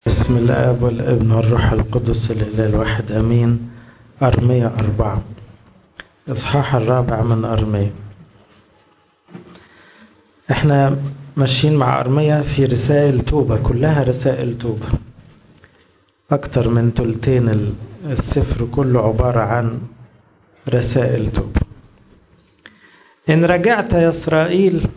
بسم الآب والابن والروح القدس الإله الواحد أمين أرمية أربعة إصحاح الرابع من أرمية إحنا ماشيين مع أرمية في رسائل توبة كلها رسائل توبة أكتر من تلتين السفر كله عبارة عن رسائل توبة إن رجعت يا إسرائيل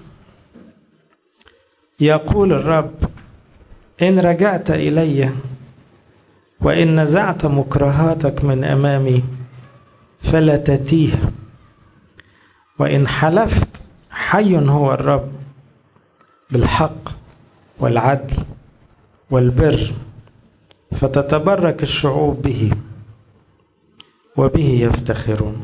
يقول الرب إن رجعت إلي وإن نزعت مكرهاتك من أمامي فلا تتيه وإن حلفت حي هو الرب بالحق والعدل والبر فتتبرك الشعوب به وبه يفتخرون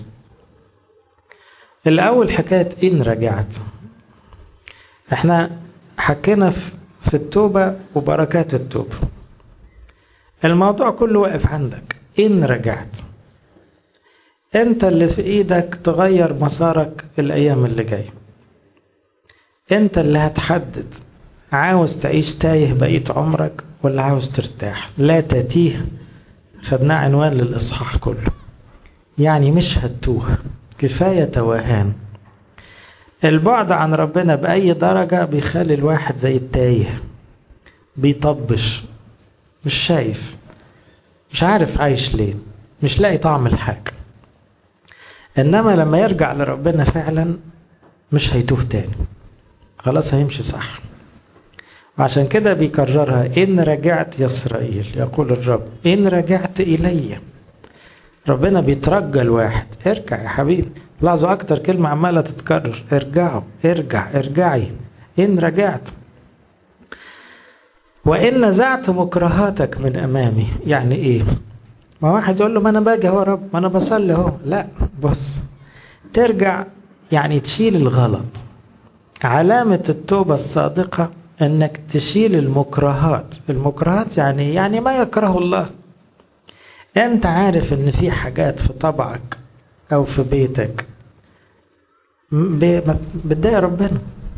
الأول حكاية إن رجعت احنا حكينا في التوبة وبركات التوبة الموضوع كله واقف عندك إن رجعت أنت اللي في إيدك تغير مسارك الأيام اللي جاية أنت اللي هتحدد عاوز تعيش تايه بقية عمرك ولا عاوز ترتاح لا تتيه خدناه عنوان للإصحاح كله يعني مش هتوه كفاية توهان البعد عن ربنا بأي درجة بيخلي الواحد زي التايه بيطبش مش شايف مش عارف عايش ليه مش لاقي طعم الحاجة إنما لما يرجع لربنا فعلا مش هيتوه تاني خلاص هيمشي صح وعشان كده بيكررها إن رجعت يا إسرائيل يقول الرب إن رجعت إلي ربنا بيترجى الواحد ارجع يا حبيبي لاحظوا أكتر كلمة عمالة تتكرر ارجعوا ارجع ارجعي إن رجعت وإن نزعت مكرهاتك من أمامي يعني إيه؟ ما واحد يقول له ما أنا باجي أهو يا رب ما أنا بصلي أهو لا بص ترجع يعني تشيل الغلط علامة التوبة الصادقة إنك تشيل المكرهات المكرهات يعني يعني ما يكره الله أنت عارف إن في حاجات في طبعك أو في بيتك بتضايق ربنا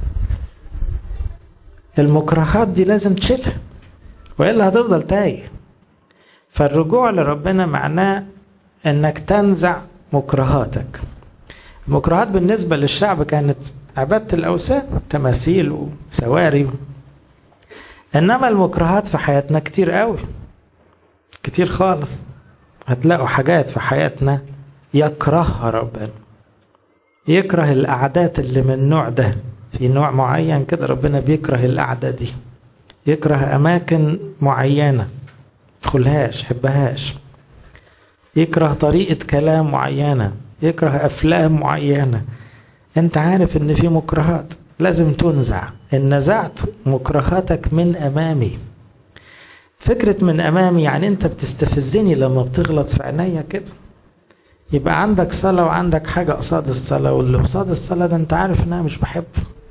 المكرهات دي لازم تشيلها والا هتفضل تايه فالرجوع لربنا معناه انك تنزع مكرهاتك المكرهات بالنسبة للشعب كانت عبادة الأوثان تماثيل وسواري إنما المكرهات في حياتنا كتير قوي كتير خالص هتلاقوا حاجات في حياتنا يكرهها ربنا يكره الأعداد اللي من النوع ده في نوع معين كده ربنا بيكره القعدة دي يكره أماكن معينة تدخلهاش حبهاش يكره طريقة كلام معينة يكره أفلام معينة أنت عارف إن في مكرهات لازم تنزع إن نزعت مكرهاتك من أمامي فكرة من أمامي يعني أنت بتستفزني لما بتغلط في عينيا كده يبقى عندك صلاة وعندك حاجة قصاد الصلاة واللي قصاد الصلاة ده أنت عارف إن أنا مش بحبه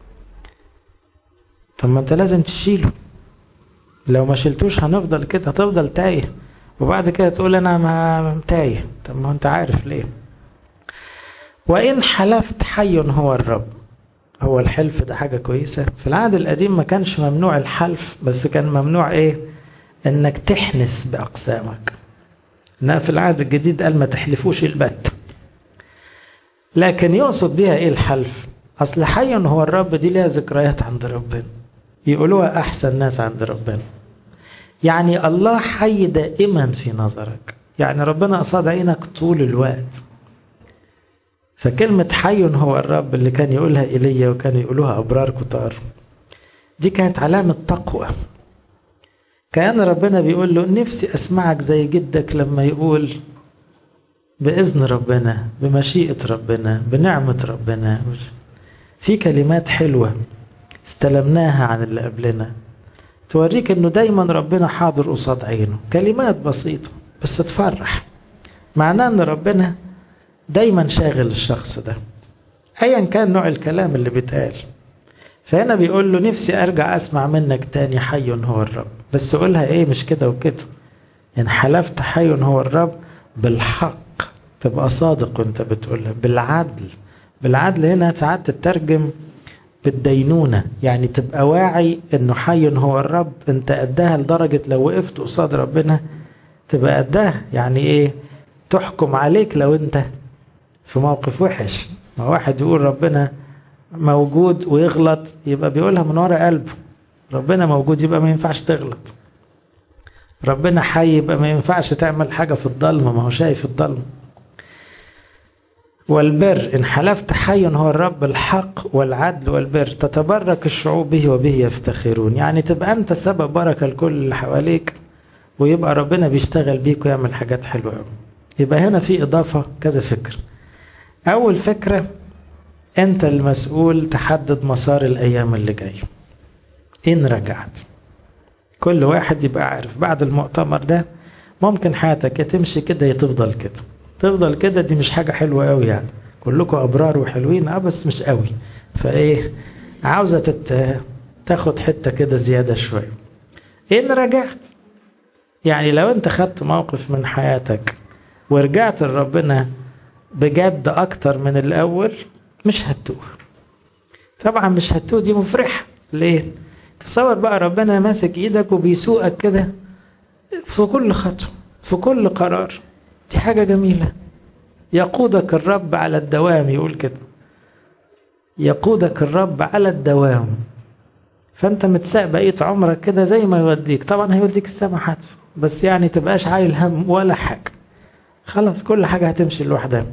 طب ما أنت لازم تشيله لو ما شلتوش هنفضل كده هتفضل تايه وبعد كده تقول أنا ما تايه طب ما أنت عارف ليه وإن حلفت حي هو الرب هو الحلف ده حاجة كويسة في العهد القديم ما كانش ممنوع الحلف بس كان ممنوع إيه إنك تحنث بأقسامك انها في العهد الجديد قال ما تحلفوش البت لكن يقصد بها ايه الحلف اصل حي هو الرب دي ليها ذكريات عند ربنا يقولوها احسن ناس عند ربنا يعني الله حي دائما في نظرك يعني ربنا قصاد عينك طول الوقت فكلمة حي هو الرب اللي كان يقولها إيليا وكان يقولوها أبرار كتار دي كانت علامة تقوى كان ربنا بيقول له نفسي اسمعك زي جدك لما يقول باذن ربنا بمشيئه ربنا بنعمه ربنا في كلمات حلوه استلمناها عن اللي قبلنا توريك انه دايما ربنا حاضر قصاد عينه كلمات بسيطه بس تفرح معناه ان ربنا دايما شاغل الشخص ده ايا كان نوع الكلام اللي بيتقال فهنا بيقول له نفسي ارجع اسمع منك تاني حي هو الرب بس قولها ايه مش كده وكده ان حلفت حي هو الرب بالحق تبقى صادق وانت بتقولها بالعدل بالعدل هنا ساعات تترجم بالدينونة يعني تبقى واعي انه حي هو الرب انت قدها لدرجة لو وقفت قصاد ربنا تبقى قدها يعني ايه تحكم عليك لو انت في موقف وحش ما واحد يقول ربنا موجود ويغلط يبقى بيقولها من ورا قلبه ربنا موجود يبقى ما ينفعش تغلط ربنا حي يبقى ما ينفعش تعمل حاجة في الضلمة ما هو شايف الضلمة والبر إن حلفت حي هو الرب الحق والعدل والبر تتبرك الشعوب به وبه يفتخرون يعني تبقى أنت سبب بركة لكل اللي حواليك ويبقى ربنا بيشتغل بيك ويعمل حاجات حلوة قوي يبقى هنا في إضافة كذا فكرة أول فكرة أنت المسؤول تحدد مسار الأيام اللي جاية إن رجعت كل واحد يبقى عارف بعد المؤتمر ده ممكن حياتك يا تمشي كده يا تفضل كده تفضل كده دي مش حاجة حلوة قوي يعني كلكم أبرار وحلوين اه بس مش قوي فإيه عاوزة تت... تاخد حتة كده زيادة شوية إن رجعت يعني لو أنت خدت موقف من حياتك ورجعت لربنا بجد أكتر من الأول مش هتوه طبعا مش هتوه دي مفرحة ليه؟ تصور بقى ربنا ماسك ايدك وبيسوقك كده في كل خطوة في كل قرار دي حاجة جميلة يقودك الرب على الدوام يقول كده يقودك الرب على الدوام فانت متساق بقية عمرك كده زي ما يوديك طبعا هيوديك السما حتف بس يعني تبقاش عايل هم ولا حاجة خلاص كل حاجة هتمشي لوحدها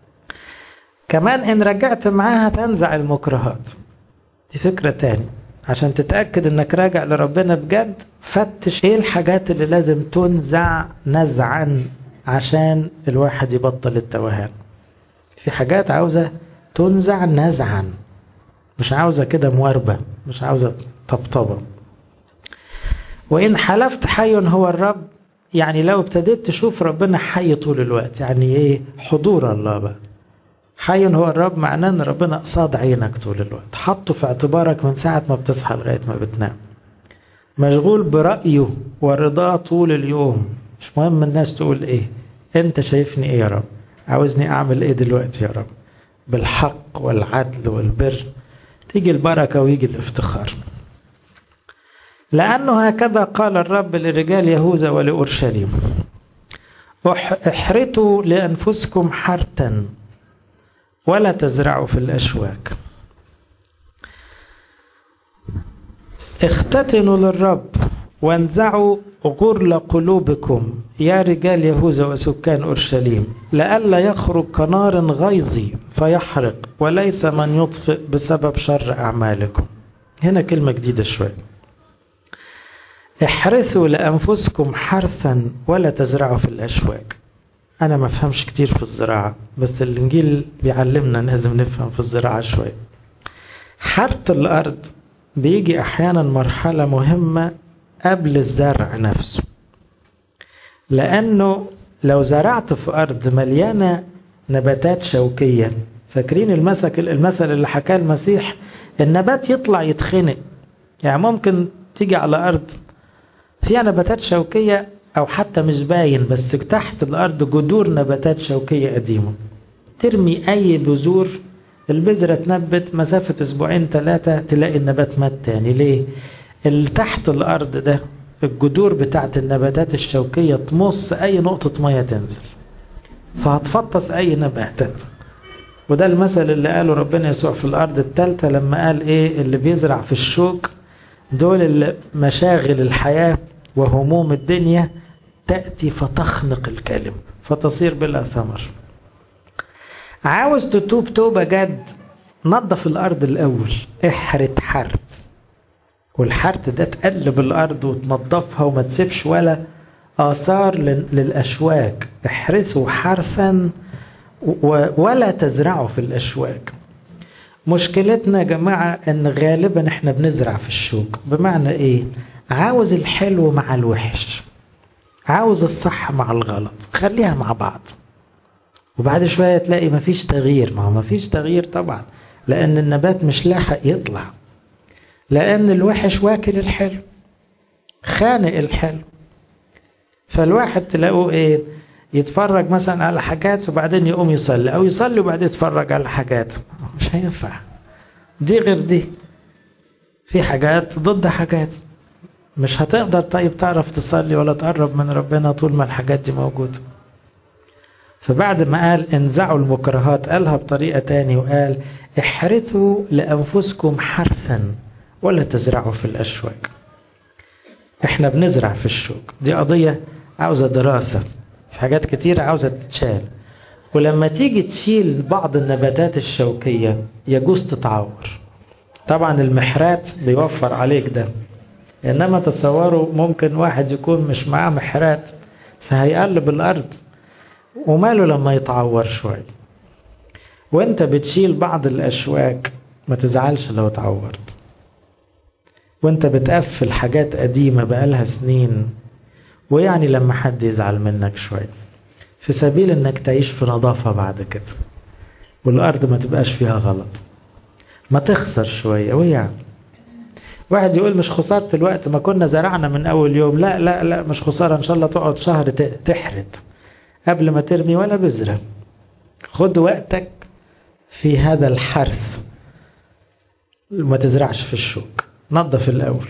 كمان ان رجعت معاها تنزع المكرهات دي فكرة تاني عشان تتأكد انك راجع لربنا بجد فتش ايه الحاجات اللي لازم تنزع نزعا عشان الواحد يبطل التوهان في حاجات عاوزة تنزع نزعا مش عاوزة كده مواربة مش عاوزة طبطبة وإن حلفت حي هو الرب يعني لو ابتديت تشوف ربنا حي طول الوقت يعني ايه حضور الله بقى حي هو الرب معناه ان ربنا قصاد عينك طول الوقت حطه في اعتبارك من ساعة ما بتصحى لغاية ما بتنام مشغول برأيه ورضاه طول اليوم مش مهم الناس تقول ايه انت شايفني ايه يا رب عاوزني اعمل ايه دلوقتي يا رب بالحق والعدل والبر تيجي البركة ويجي الافتخار لأنه هكذا قال الرب لرجال يهوذا ولأورشليم احرثوا لأنفسكم حرثا ولا تزرعوا في الأشواك اختتنوا للرب وانزعوا غرل قلوبكم يا رجال يهوذا وسكان أورشليم لئلا يخرج كنار غيظي فيحرق وليس من يطفئ بسبب شر أعمالكم هنا كلمة جديدة شوية احرثوا لأنفسكم حرثا ولا تزرعوا في الأشواك أنا ما أفهمش كتير في الزراعة بس الإنجيل بيعلمنا لازم نفهم في الزراعة شوية حرث الأرض بيجي أحيانا مرحلة مهمة قبل الزرع نفسه لأنه لو زرعت في أرض مليانة نباتات شوكية فاكرين المثل المثل اللي حكاه المسيح النبات يطلع يتخنق يعني ممكن تيجي على أرض فيها نباتات شوكية أو حتى مش باين بس تحت الأرض جذور نباتات شوكية قديمة ترمي أي بذور البذرة تنبت مسافة أسبوعين ثلاثة تلاقي النبات مات تاني ليه؟ اللي تحت الأرض ده الجذور بتاعت النباتات الشوكية تمص أي نقطة مية تنزل فهتفطس أي نباتات وده المثل اللي قاله ربنا يسوع في الأرض الثالثة لما قال إيه اللي بيزرع في الشوك دول اللي مشاغل الحياة وهموم الدنيا تأتي فتخنق الكلم فتصير بلا ثمر عاوز تتوب توبة جد نظف الأرض الأول احرت حرت والحرت ده تقلب الأرض وتنظفها وما تسيبش ولا آثار للأشواك احرثوا حرثا ولا تزرعوا في الأشواك مشكلتنا يا جماعة ان غالبا احنا بنزرع في الشوك بمعنى ايه عاوز الحلو مع الوحش عاوز الصح مع الغلط خليها مع بعض وبعد شوية تلاقي مفيش تغيير ما هو مفيش تغيير طبعا لأن النبات مش لاحق يطلع لأن الوحش واكل الحلو خانق الحلو فالواحد تلاقوه ايه يتفرج مثلا على حاجات وبعدين يقوم يصلي او يصلي وبعدين يتفرج على حاجات مش هينفع دي غير دي في حاجات ضد حاجات مش هتقدر طيب تعرف تصلي ولا تقرب من ربنا طول ما الحاجات دي موجودة فبعد ما قال انزعوا المكرهات قالها بطريقة تاني وقال احرثوا لأنفسكم حرثا ولا تزرعوا في الأشواك احنا بنزرع في الشوك دي قضية عاوزة دراسة في حاجات كتير عاوزة تتشال ولما تيجي تشيل بعض النباتات الشوكية يجوز تتعور طبعا المحرات بيوفر عليك ده انما تصوروا ممكن واحد يكون مش معاه محرات فهيقلب الارض وماله لما يتعور شوي وانت بتشيل بعض الاشواك ما تزعلش لو اتعورت وانت بتقفل حاجات قديمة بقالها سنين ويعني لما حد يزعل منك شوي في سبيل انك تعيش في نظافة بعد كده والارض ما تبقاش فيها غلط ما تخسر شوية ويعني واحد يقول مش خسارة الوقت ما كنا زرعنا من أول يوم لا لا لا مش خسارة إن شاء الله تقعد شهر تحرد قبل ما ترمي ولا بذرة خد وقتك في هذا الحرث ما تزرعش في الشوك نظف الأول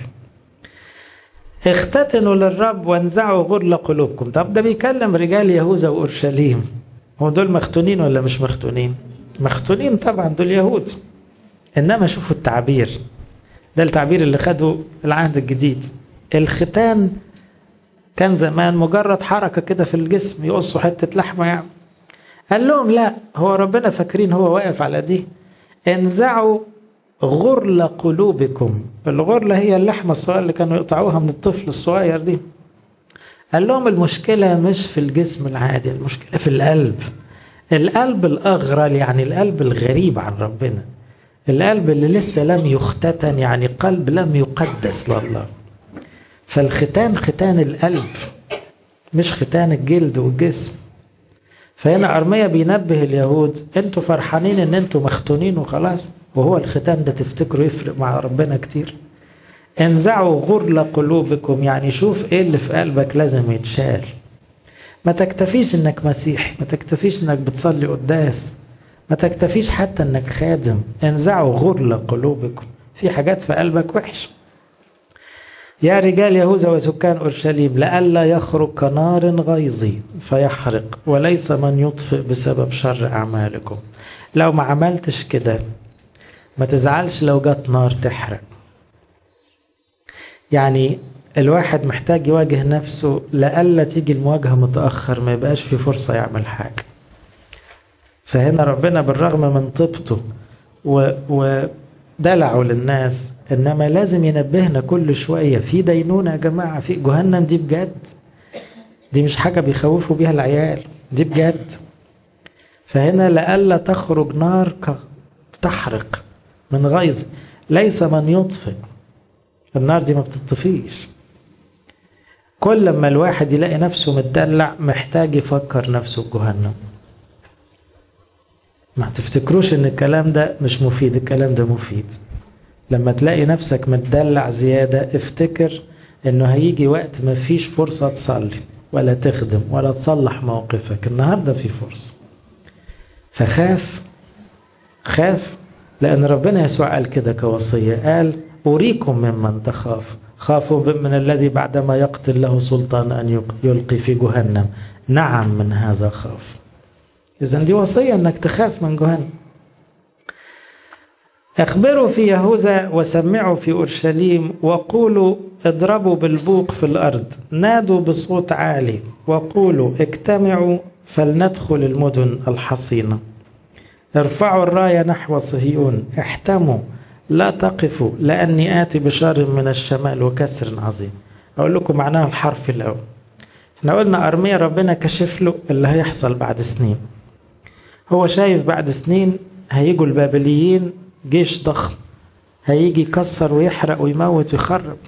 اختتنوا للرب وانزعوا غرل قلوبكم طب ده بيكلم رجال يهوذا وأورشليم هو دول مختونين ولا مش مختونين مختونين طبعا دول يهود إنما شوفوا التعبير ده التعبير اللي خده العهد الجديد الختان كان زمان مجرد حركة كده في الجسم يقصوا حتة لحمة يعني قال لهم لا هو ربنا فاكرين هو واقف على دي انزعوا غرل قلوبكم الغرلة هي اللحمة الصغيرة اللي كانوا يقطعوها من الطفل الصغير دي قال لهم المشكلة مش في الجسم العادي المشكلة في القلب القلب الأغرل يعني القلب الغريب عن ربنا القلب اللي لسه لم يختتن يعني قلب لم يقدس لله فالختان ختان القلب مش ختان الجلد والجسم فهنا أرميا بينبه اليهود انتوا فرحانين ان انتوا مختونين وخلاص وهو الختان ده تفتكروا يفرق مع ربنا كتير انزعوا غرل قلوبكم يعني شوف ايه اللي في قلبك لازم يتشال ما تكتفيش انك مسيح ما تكتفيش انك بتصلي قداس ما تكتفيش حتى انك خادم انزعوا غرل قلوبكم في حاجات في قلبك وحش يا رجال يهوذا وسكان اورشليم لئلا يخرج كنار غيظ فيحرق وليس من يطفئ بسبب شر اعمالكم لو ما عملتش كده ما تزعلش لو جت نار تحرق يعني الواحد محتاج يواجه نفسه لئلا تيجي المواجهه متاخر ما يبقاش في فرصه يعمل حاجه فهنا ربنا بالرغم من طيبته ودلعه للناس انما لازم ينبهنا كل شويه في دينونه يا جماعه في جهنم دي بجد دي مش حاجه بيخوفوا بيها العيال دي بجد فهنا لئلا تخرج نار تحرق من غيظ ليس من يطفئ النار دي ما بتطفيش كل لما الواحد يلاقي نفسه متدلع محتاج يفكر نفسه بجهنم ما تفتكروش ان الكلام ده مش مفيد الكلام ده مفيد لما تلاقي نفسك متدلع زيادة افتكر انه هيجي وقت ما فيش فرصة تصلي ولا تخدم ولا تصلح موقفك النهاردة في فرصة فخاف خاف لأن ربنا يسوع قال كده كوصية قال أريكم ممن تخاف خافوا من الذي بعدما يقتل له سلطان أن يلقي في جهنم نعم من هذا خاف إذا دي وصية أنك تخاف من جهنم اخبروا في يهوذا وسمعوا في اورشليم وقولوا اضربوا بالبوق في الارض نادوا بصوت عالي وقولوا اجتمعوا فلندخل المدن الحصينه ارفعوا الرايه نحو صهيون احتموا لا تقفوا لاني اتي بشر من الشمال وكسر عظيم اقول لكم معناها الحرف الاول احنا قلنا ارميا ربنا كشف له اللي هيحصل بعد سنين هو شايف بعد سنين هيجوا البابليين جيش ضخم هيجي يكسر ويحرق ويموت ويخرب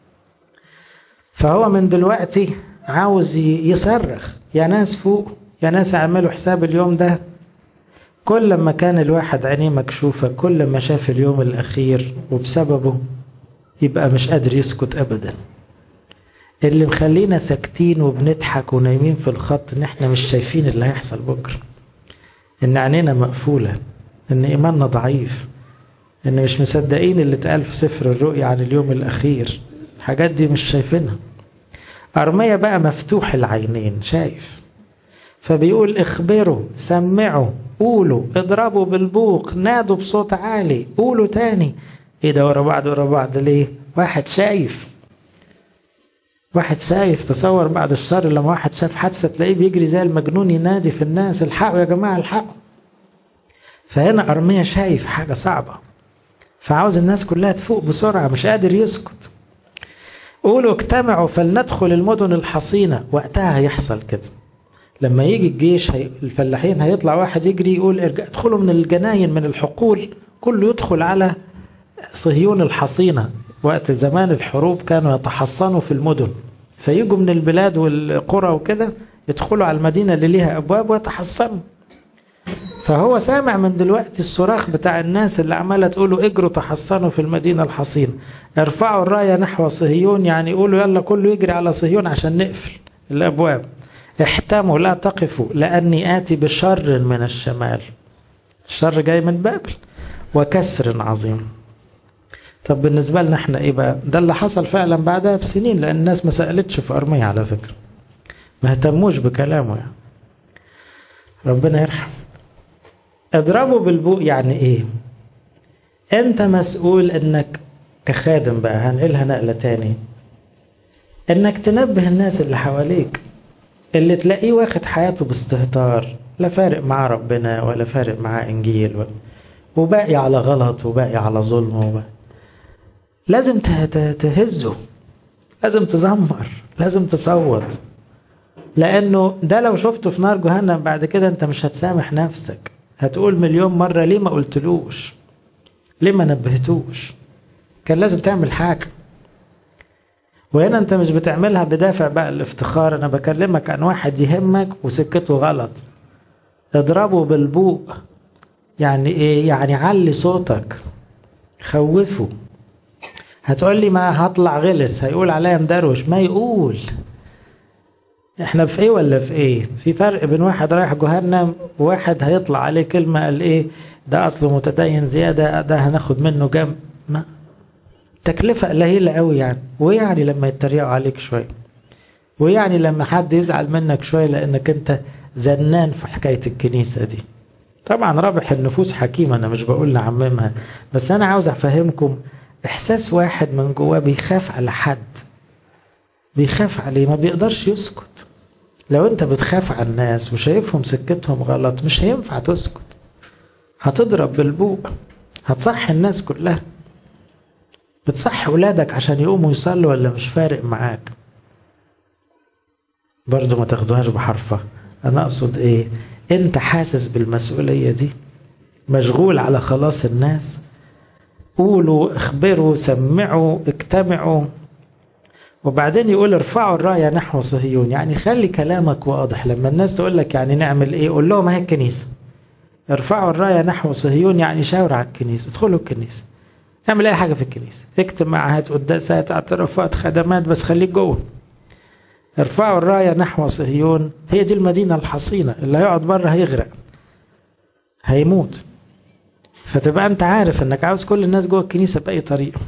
فهو من دلوقتي عاوز يصرخ يا ناس فوق يا ناس اعملوا حساب اليوم ده كل ما كان الواحد عينيه مكشوفة كل ما شاف اليوم الأخير وبسببه يبقى مش قادر يسكت أبدا اللي مخلينا ساكتين وبنضحك ونايمين في الخط ان احنا مش شايفين اللي هيحصل بكره ان عينينا مقفوله ان ايماننا ضعيف ان مش مصدقين اللي اتقال في سفر الرؤيا عن اليوم الاخير الحاجات دي مش شايفينها ارميا بقى مفتوح العينين شايف فبيقول اخبروا سمعوا قولوا اضربوا بالبوق نادوا بصوت عالي قولوا تاني ايه ده ورا بعض ورا بعض ليه واحد شايف واحد شايف تصور بعد الشر لما واحد شاف حادثة تلاقيه بيجري زي المجنون ينادي في الناس الحقوا يا جماعة الحقوا فهنا أرميا شايف حاجة صعبة فعاوز الناس كلها تفوق بسرعة مش قادر يسكت قولوا اجتمعوا فلندخل المدن الحصينة وقتها هيحصل كده لما يجي الجيش هي... الفلاحين هيطلع واحد يجري يقول ارجع ادخلوا من الجناين من الحقول كله يدخل على صهيون الحصينة وقت زمان الحروب كانوا يتحصنوا في المدن فيجوا من البلاد والقرى وكده يدخلوا على المدينة اللي ليها أبواب ويتحصنوا فهو سامع من دلوقتي الصراخ بتاع الناس اللي عمالة تقولوا اجروا تحصنوا في المدينة الحصينة ارفعوا الراية نحو صهيون يعني يقولوا يلا كله يجري على صهيون عشان نقفل الأبواب احتموا لا تقفوا لأني آتي بشر من الشمال الشر جاي من بابل وكسر عظيم طب بالنسبة لنا احنا ايه بقى ده اللي حصل فعلا بعدها بسنين لأن الناس ما سألتش في أرمية على فكرة ما اهتموش بكلامه يعني ربنا يرحم اضربوا بالبوق يعني ايه انت مسؤول انك كخادم بقى هنقلها نقلة تاني انك تنبه الناس اللي حواليك اللي تلاقيه واخد حياته باستهتار لا فارق معاه ربنا ولا فارق معاه انجيل و... وباقي على غلط وباقي على ظلم وباقي. لازم تهزه لازم تزمر لازم تصوت لانه ده لو شفته في نار جهنم بعد كده انت مش هتسامح نفسك هتقول مليون مرة ليه ما قلتلوش ليه ما نبهتوش كان لازم تعمل حاجة وهنا انت مش بتعملها بدافع بقى الافتخار انا بكلمك عن واحد يهمك وسكته غلط اضربه بالبوق يعني ايه يعني علي صوتك خوفه هتقول لي ما هطلع غلس هيقول عليا مدروش ما يقول احنا في ايه ولا في ايه في فرق بين واحد رايح جهنم وواحد هيطلع عليه كلمة قال ايه ده اصله متدين زيادة ده هناخد منه جنب ما تكلفة قليلة قوي يعني ويعني لما يتريقوا عليك شوية ويعني لما حد يزعل منك شوية لانك انت زنان في حكاية الكنيسة دي طبعا رابح النفوس حكيمة انا مش بقول نعممها بس انا عاوز افهمكم احساس واحد من جواه بيخاف على حد بيخاف عليه ما بيقدرش يسكت لو انت بتخاف على الناس وشايفهم سكتهم غلط مش هينفع تسكت هتضرب بالبوق هتصحي الناس كلها بتصحي ولادك عشان يقوموا يصلوا ولا مش فارق معاك برضو ما تاخدوهاش بحرفة انا اقصد ايه انت حاسس بالمسؤولية دي مشغول على خلاص الناس قولوا اخبروا سمعوا اجتمعوا وبعدين يقول ارفعوا الراية نحو صهيون يعني خلي كلامك واضح لما الناس تقول لك يعني نعمل ايه قول لهم هي الكنيسة ارفعوا الراية نحو صهيون يعني شاور على الكنيسة ادخلوا الكنيسة اعمل اي حاجة في الكنيسة اكتب معاهد قداسات اعترافات خدمات بس خليك جوه ارفعوا الراية نحو صهيون هي دي المدينة الحصينة اللي هيقعد بره هيغرق هيموت فتبقى انت عارف انك عاوز كل الناس جوه الكنيسة بأي طريقة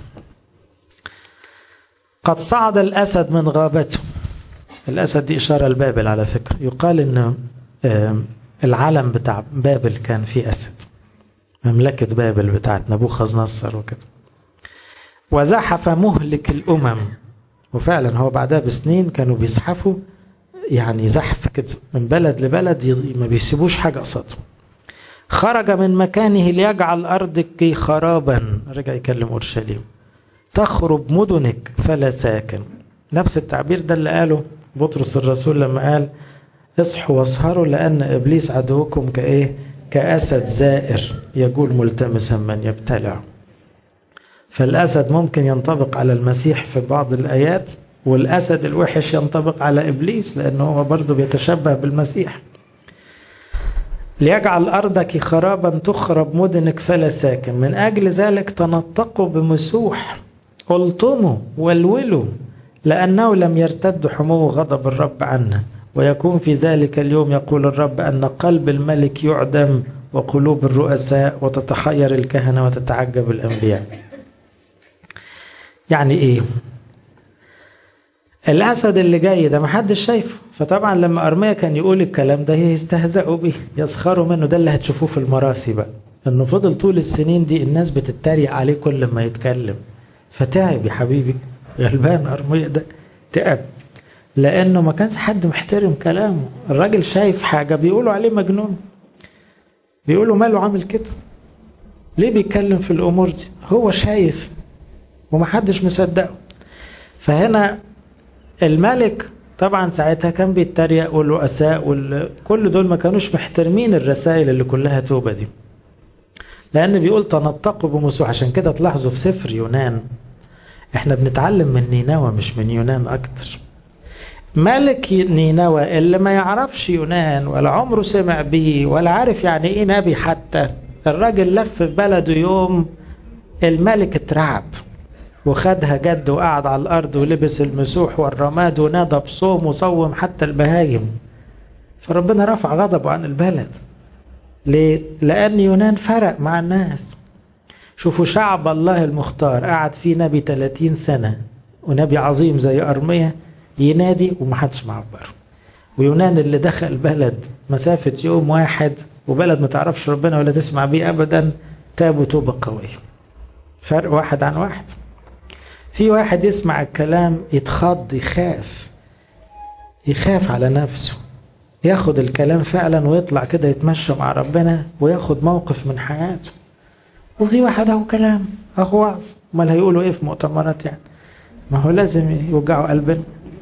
قد صعد الأسد من غابته الأسد دي إشارة لبابل على فكرة يقال إن العلم بتاع بابل كان فيه أسد مملكة بابل بتاعت نبوخذ نصر وكده وزحف مهلك الأمم وفعلا هو بعدها بسنين كانوا بيزحفوا يعني زحف كده من بلد لبلد ما بيسيبوش حاجة قصاده خرج من مكانه ليجعل أرضك خرابا رجع يكلم أورشليم تخرب مدنك فلا ساكن نفس التعبير ده اللي قاله بطرس الرسول لما قال اصحوا واسهروا لأن إبليس عدوكم كإيه كأسد زائر يقول ملتمسا من يبتلع فالأسد ممكن ينطبق على المسيح في بعض الآيات والأسد الوحش ينطبق على إبليس لأنه هو برضه بيتشبه بالمسيح ليجعل أرضك خرابا تخرب مدنك فلا ساكن من أجل ذلك تنطقوا بمسوح الطموا والولوا لأنه لم يرتد حمو غضب الرب عنا ويكون في ذلك اليوم يقول الرب أن قلب الملك يعدم وقلوب الرؤساء وتتحير الكهنة وتتعجب الأنبياء يعني إيه الأسد اللي جاي ده محدش شايفه فطبعا لما أرميا كان يقول الكلام ده يستهزئوا بيه يسخروا منه ده اللي هتشوفوه في المراسي بقى انه فضل طول السنين دي الناس بتتريق عليه كل ما يتكلم فتعب يا حبيبي غلبان أرميا ده تعب لأنه ما كانش حد محترم كلامه الراجل شايف حاجة بيقولوا عليه مجنون بيقولوا ماله عامل كده ليه بيتكلم في الأمور دي هو شايف ومحدش مصدقه فهنا الملك طبعا ساعتها كان بيتريق والرؤساء وكل دول ما كانوش محترمين الرسائل اللي كلها توبة دي لأن بيقول تنطقوا بمسوح عشان كده تلاحظوا في سفر يونان احنا بنتعلم من نينوى مش من يونان أكتر ملك نينوى اللي ما يعرفش يونان ولا عمره سمع به ولا عارف يعني ايه نبي حتى الراجل لف في بلده يوم الملك اترعب وخدها جد وقعد على الأرض ولبس المسوح والرماد ونادى بصوم وصوم حتى البهايم فربنا رفع غضبه عن البلد ليه؟ لأن يونان فرق مع الناس شوفوا شعب الله المختار قعد فيه نبي 30 سنة ونبي عظيم زي أرمية ينادي ومحدش معبره ويونان اللي دخل بلد مسافة يوم واحد وبلد ما تعرفش ربنا ولا تسمع بيه أبدا تابوا توبة قوية فرق واحد عن واحد في واحد يسمع الكلام يتخض يخاف يخاف على نفسه ياخد الكلام فعلا ويطلع كده يتمشى مع ربنا وياخد موقف من حياته وفي واحد اهو كلام اهو وعظ امال هيقولوا ايه في مؤتمرات يعني ما هو لازم يوجعوا قلبنا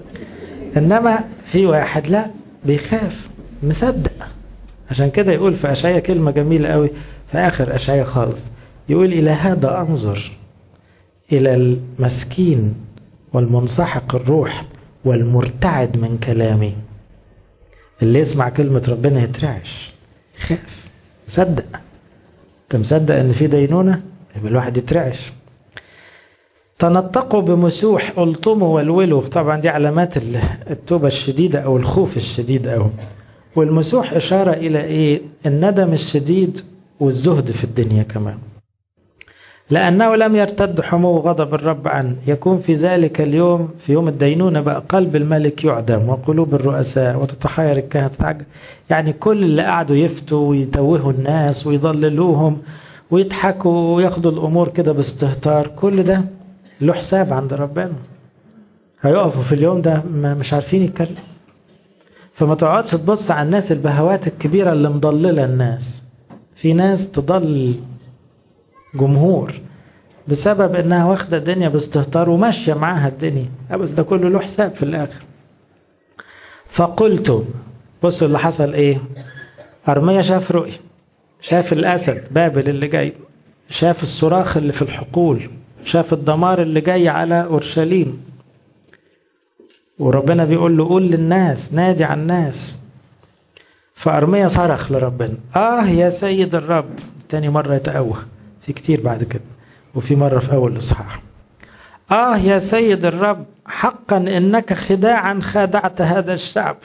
انما في واحد لا بيخاف مصدق عشان كده يقول في اشعيا كلمه جميله قوي في اخر اشعيا خالص يقول الى هذا انظر الى المسكين والمنسحق الروح والمرتعد من كلامي اللي يسمع كلمة ربنا يترعش يخاف مصدق انت مصدق ان في دينونة يبقى الواحد يترعش تنطقوا بمسوح الطموا والولوا طبعا دي علامات التوبة الشديدة او الخوف الشديد او والمسوح اشارة الى ايه الندم الشديد والزهد في الدنيا كمان لأنه لم يرتد حمو غضب الرب عنه يكون في ذلك اليوم في يوم الدينونة بقى قلب الملك يعدم وقلوب الرؤساء وتتحير الكهنة تتعجب يعني كل اللي قعدوا يفتوا ويتوهوا الناس ويضللوهم ويضحكوا وياخدوا الأمور كده باستهتار كل ده له حساب عند ربنا هيقفوا في اليوم ده مش عارفين يتكلموا فما تقعدش تبص على الناس البهوات الكبيرة اللي مضللة الناس في ناس تضل جمهور بسبب انها واخده الدنيا باستهتار وماشيه معاها الدنيا بس ده كله له حساب في الاخر فقلت بصوا اللي حصل ايه ارميا شاف رؤيا شاف الاسد بابل اللي جاي شاف الصراخ اللي في الحقول شاف الدمار اللي جاي على اورشليم وربنا بيقول له قول للناس نادي على الناس فارميا صرخ لربنا اه يا سيد الرب تاني مره يتأوه في كتير بعد كده وفي مرة في أول الإصحاح آه يا سيد الرب حقا إنك خداعا خادعت هذا الشعب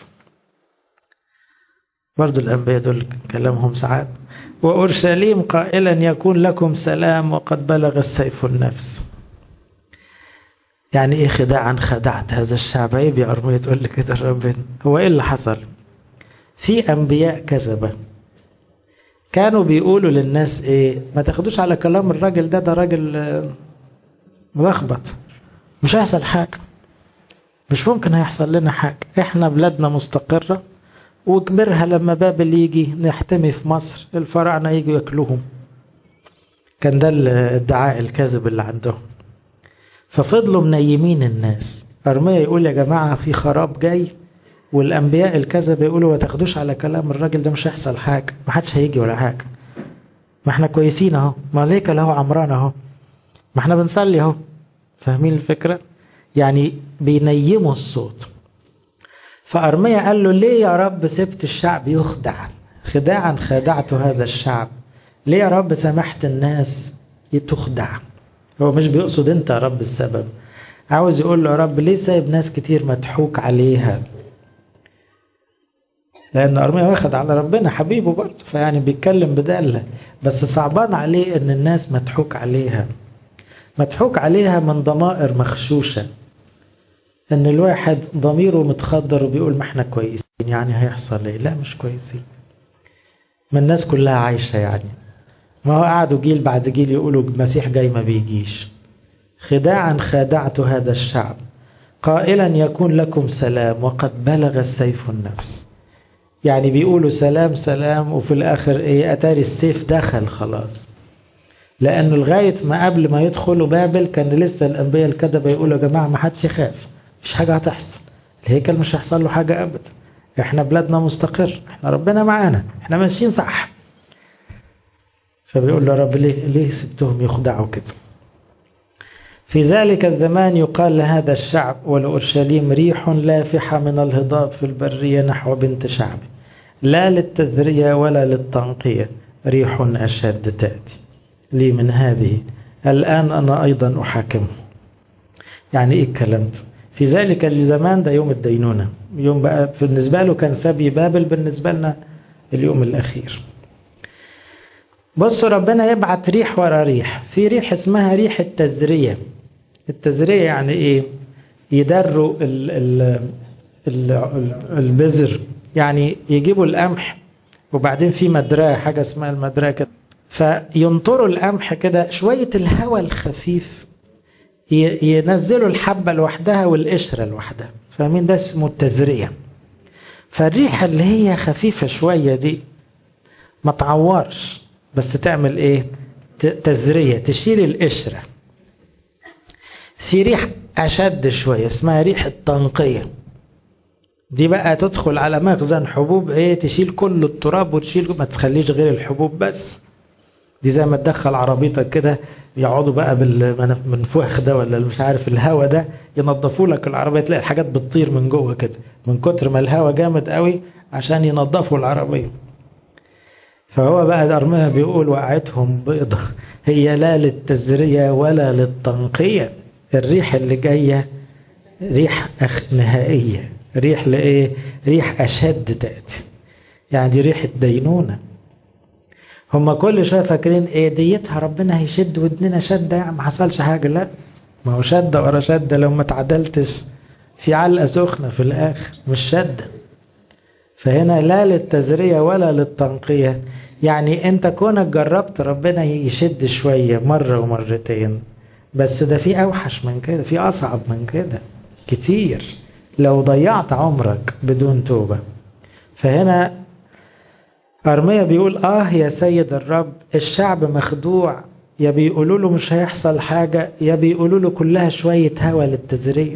برضو الأنبياء دول كلامهم ساعات وأورشليم قائلا يكون لكم سلام وقد بلغ السيف النفس يعني ايه خداعا خدعت هذا الشعب عيب يا أرمية تقول لي كده ربنا هو ايه اللي حصل في أنبياء كذبة كانوا بيقولوا للناس ايه ما تاخدوش على كلام الراجل ده ده راجل ملخبط مش هيحصل حاجه مش ممكن هيحصل لنا حاجه احنا بلادنا مستقره وكبرها لما بابل يجي نحتمي في مصر الفراعنه يجوا ياكلوهم كان ده الادعاء الكاذب اللي عندهم ففضلوا منيمين الناس ارميا يقول يا جماعه في خراب جاي والانبياء الكذبه يقولوا ما تاخدوش على كلام الراجل ده مش هيحصل حاجه ما حدش هيجي ولا حاجه ما احنا كويسين اهو ما ليك له عمران اهو ما احنا بنصلي اهو فاهمين الفكره يعني بينيموا الصوت فارميا قال له ليه يا رب سبت الشعب يخدع خداعا خدعت هذا الشعب ليه يا رب سمحت الناس تخدع هو مش بيقصد انت يا رب السبب عاوز يقول له يا رب ليه سايب ناس كتير مضحوك عليها لأن أرميا واخد على ربنا حبيبه برضه فيعني بيتكلم بدالة بس صعبان عليه إن الناس مضحوك عليها مضحوك عليها من ضمائر مخشوشة إن الواحد ضميره متخدر وبيقول ما احنا كويسين يعني هيحصل ايه؟ لا مش كويسين ما الناس كلها عايشة يعني ما هو قعدوا جيل بعد جيل يقولوا المسيح جاي ما بيجيش خداعا خادعت هذا الشعب قائلا يكون لكم سلام وقد بلغ السيف النفس يعني بيقولوا سلام سلام وفي الاخر ايه اتاري السيف دخل خلاص لانه لغايه ما قبل ما يدخلوا بابل كان لسه الانبياء الكذبه يقولوا يا جماعه ما حدش يخاف مفيش حاجه هتحصل الهيكل مش هيحصل له حاجه ابدا احنا بلادنا مستقر احنا ربنا معانا احنا ماشيين صح فبيقول له رب ليه ليه سبتهم يخدعوا كده في ذلك الزمان يقال لهذا الشعب ولأورشليم ريح لافحة من الهضاب في البرية نحو بنت شعبي لا للتذرية ولا للتنقية ريح أشد تأتي لي من هذه الآن أنا أيضا أحاكمه يعني إيه الكلام ده في ذلك الزمان ده يوم الدينونة يوم بقى بالنسبة له كان سبي بابل بالنسبة لنا اليوم الأخير بصوا ربنا يبعت ريح ورا ريح في ريح اسمها ريح التزرية التزرية يعني ايه يدروا ال ال ال البذر يعني يجيبوا القمح وبعدين في مدراه حاجة اسمها المدراه كده فينطروا القمح كده شوية الهواء الخفيف ينزلوا الحبة لوحدها والقشرة لوحدها فاهمين ده اسمه التزرية فالريحة اللي هي خفيفة شوية دي ما تعورش بس تعمل ايه تزرية تشيل القشرة في ريح أشد شوية اسمها ريح التنقية دي بقى تدخل على مخزن حبوب ايه تشيل كل التراب وتشيل ما تخليش غير الحبوب بس دي زي ما تدخل عربيتك كده يقعدوا بقى بالمنفوخ ده ولا مش عارف الهوا ده ينظفوا لك العربيه تلاقي الحاجات بتطير من جوه كده من كتر ما الهوا جامد قوي عشان ينظفوا العربيه فهو بقى أرميا بيقول وقعتهم بيضة هي لا للتزرية ولا للتنقية الريح اللي جاية ريح أخ نهائية ريح لإيه؟ ريح أشد تأتي يعني دي ريح الدينونة هما كل شوية فاكرين إيه ديتها ربنا هيشد ودننا شدة يعني ما حصلش حاجة لا ما هو شدة ورا شدة لو ما تعدلتش في علقة سخنة في الآخر مش شدة فهنا لا للتزرية ولا للتنقية يعني انت كونك جربت ربنا يشد شوية مرة ومرتين بس ده في اوحش من كده في اصعب من كده كتير لو ضيعت عمرك بدون توبة فهنا أرميا بيقول آه يا سيد الرب الشعب مخدوع يا بيقولوا له مش هيحصل حاجة يا بيقولوا له كلها شوية هوا للتزرية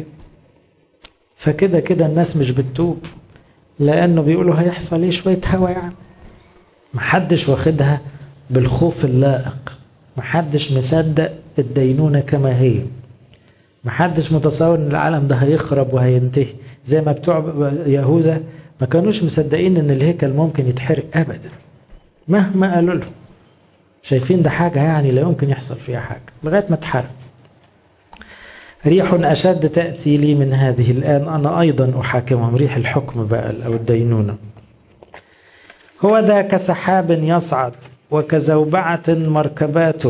فكده كده الناس مش بتتوب لأنه بيقولوا هيحصل ايه شوية هوا يعني محدش واخدها بالخوف اللائق محدش مصدق الدينونة كما هي محدش متصور ان العالم ده هيخرب وهينتهي زي ما بتوع يهوذا ما كانوش مصدقين ان الهيكل ممكن يتحرق ابدا مهما قالوا له شايفين ده حاجة يعني لا يمكن يحصل فيها حاجة لغاية ما اتحرق ريح أشد تأتي لي من هذه الآن أنا أيضا أحاكمهم ريح الحكم بقى أو الدينونة هو ذا كسحاب يصعد وكزوبعة مركباته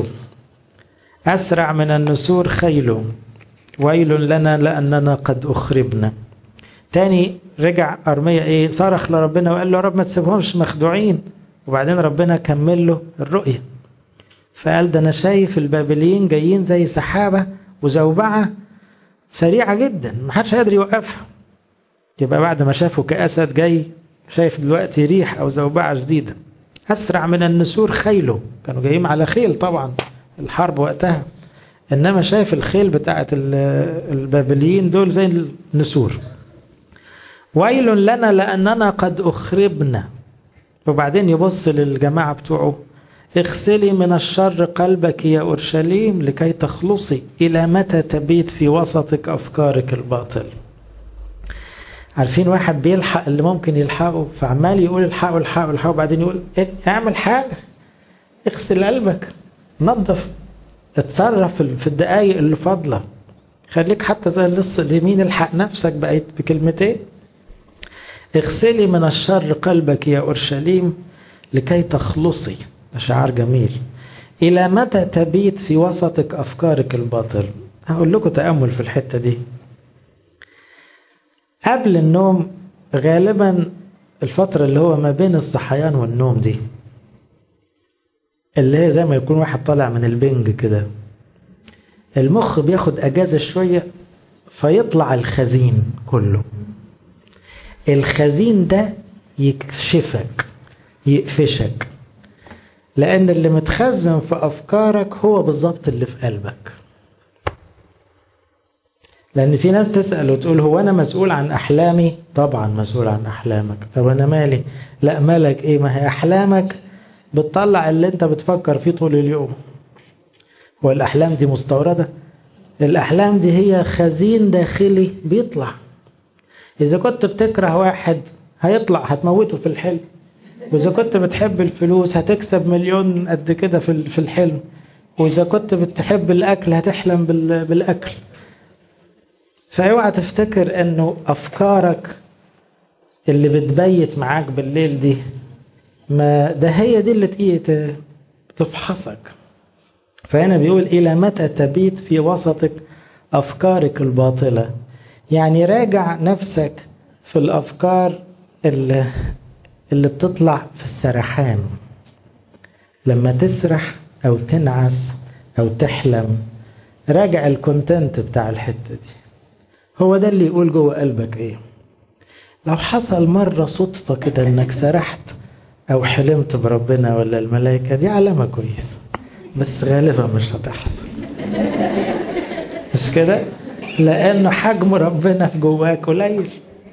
أسرع من النسور خيله ويل لنا لأننا قد أخربنا تاني رجع أرمية إيه صرخ لربنا وقال له يا رب ما تسيبهمش مخدوعين وبعدين ربنا كمل له الرؤية فقال ده أنا شايف البابليين جايين زي سحابة وزوبعة سريعة جدا ما حدش قادر يوقفها يبقى بعد ما شافه كأسد جاي شايف دلوقتي ريح أو زوبعة جديدة أسرع من النسور خيله كانوا جايين على خيل طبعا الحرب وقتها إنما شايف الخيل بتاعت البابليين دول زي النسور ويل لنا لأننا قد أخربنا وبعدين يبص للجماعة بتوعه اغسلي من الشر قلبك يا أورشليم لكي تخلصي إلى متى تبيت في وسطك أفكارك الباطل عارفين واحد بيلحق اللي ممكن يلحقه فعمال يقول الحقه الحقه الحقه وبعدين يقول اعمل حاجة اغسل قلبك نظف اتصرف في الدقايق اللي فاضلة خليك حتى زي اللص اليمين الحق نفسك بقيت بكلمتين اغسلي من الشر قلبك يا أورشليم لكي تخلصي شعار جميل إلى متى تبيت في وسطك أفكارك الباطل هقول لكم تأمل في الحتة دي قبل النوم غالبا الفترة اللي هو ما بين الصحيان والنوم دي اللي هي زي ما يكون واحد طالع من البنج كده المخ بياخد اجازة شوية فيطلع الخزين كله الخزين ده يكشفك يقفشك لان اللي متخزن في افكارك هو بالظبط اللي في قلبك لان في ناس تسال وتقول هو انا مسؤول عن احلامي طبعا مسؤول عن احلامك طب انا مالي لا مالك ايه ما هي احلامك بتطلع اللي انت بتفكر فيه طول اليوم والاحلام دي مستورده الاحلام دي هي خزين داخلي بيطلع اذا كنت بتكره واحد هيطلع هتموته في الحلم واذا كنت بتحب الفلوس هتكسب مليون قد كده في الحلم واذا كنت بتحب الاكل هتحلم بالاكل فاوعى تفتكر انه افكارك اللي بتبيت معاك بالليل دي ما ده هي دي اللي تفحصك فهنا بيقول إلى متى تبيت في وسطك أفكارك الباطلة يعني راجع نفسك في الأفكار اللي, اللي بتطلع في السرحان لما تسرح أو تنعس أو تحلم راجع الكونتنت بتاع الحتة دي هو ده اللي يقول جوه قلبك ايه لو حصل مرة صدفة كده انك سرحت او حلمت بربنا ولا الملائكة دي علامة كويسة بس غالبا مش هتحصل مش كده لانه حجم ربنا في جواك قليل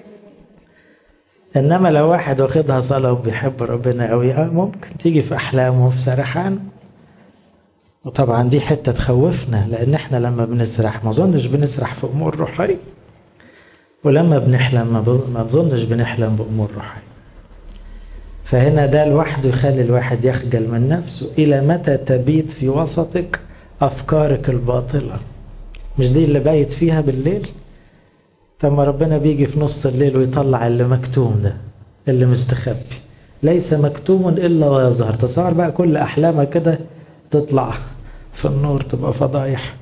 انما لو واحد واخدها صلاه وبيحب ربنا قوي ممكن تيجي في احلامه وفي سرحان وطبعا دي حته تخوفنا لان احنا لما بنسرح ما اظنش بنسرح في امور روحيه ولما بنحلم ما اظنش بنحلم بامور روحيه فهنا ده لوحده يخلي الواحد يخجل من نفسه إلى متى تبيت في وسطك أفكارك الباطلة مش دي اللي بايت فيها بالليل طب ما ربنا بيجي في نص الليل ويطلع اللي مكتوم ده اللي مستخبي ليس مكتوم إلا ويظهر تصور بقى كل أحلامك كده تطلع في النور تبقى فضايح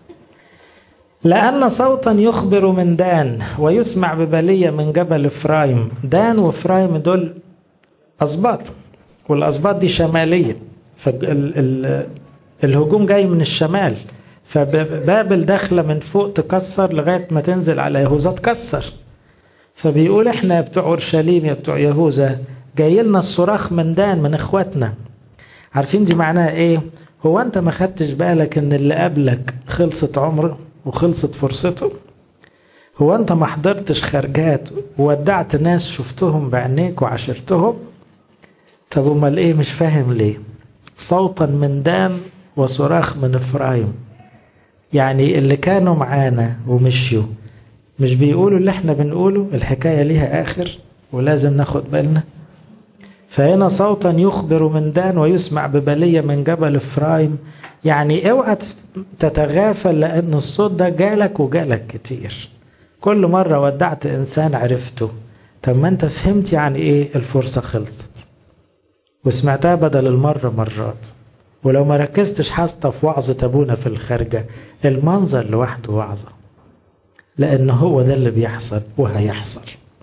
لأن صوتا يخبر من دان ويسمع ببلية من جبل إفرايم دان وإفرايم دول أسباط والأسباط دي شمالية فالهجوم جاي من الشمال فبابل داخلة من فوق تكسر لغاية ما تنزل على يهوذا تكسر فبيقول احنا بتوع اورشليم يا بتوع يهوذا جاي لنا الصراخ من دان من اخواتنا عارفين دي معناها ايه هو انت ما خدتش بالك ان اللي قبلك خلصت عمره وخلصت فرصته هو انت ما حضرتش خرجات وودعت ناس شفتهم بعينيك وعشرتهم طب امال ايه مش فاهم ليه صوتا من دان وصراخ من افرايم يعني اللي كانوا معانا ومشيوا مش بيقولوا اللي احنا بنقوله الحكايه ليها اخر ولازم ناخد بالنا فهنا صوتا يخبر من دان ويسمع ببليه من جبل افرايم يعني اوعى تتغافل لان الصوت ده جالك وجالك كتير كل مره ودعت انسان عرفته طب ما انت فهمت يعني ايه الفرصه خلصت وسمعتها بدل المرة مرات ولو ما ركزتش حتى في وعظة أبونا في الخارجة المنظر لوحده وعظة لأن هو ده اللي بيحصل وهيحصل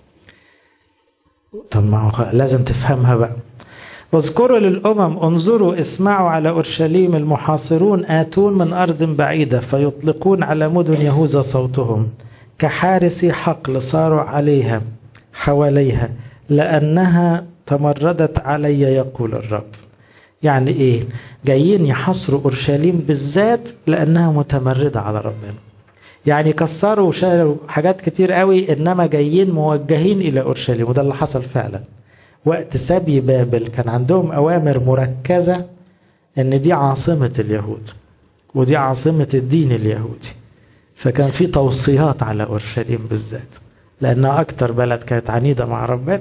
طب ما هو لازم تفهمها بقى واذكروا للأمم انظروا اسمعوا على أورشليم المحاصرون آتون من أرض بعيدة فيطلقون على مدن يهوذا صوتهم كحارس حقل صاروا عليها حواليها لأنها تمردت علي يقول الرب يعني ايه جايين يحصروا اورشليم بالذات لانها متمرده على ربنا يعني كسروا وشالوا حاجات كتير قوي انما جايين موجهين الى اورشليم وده اللي حصل فعلا وقت سبي بابل كان عندهم اوامر مركزه ان دي عاصمه اليهود ودي عاصمه الدين اليهودي فكان في توصيات على اورشليم بالذات لانها اكتر بلد كانت عنيده مع ربنا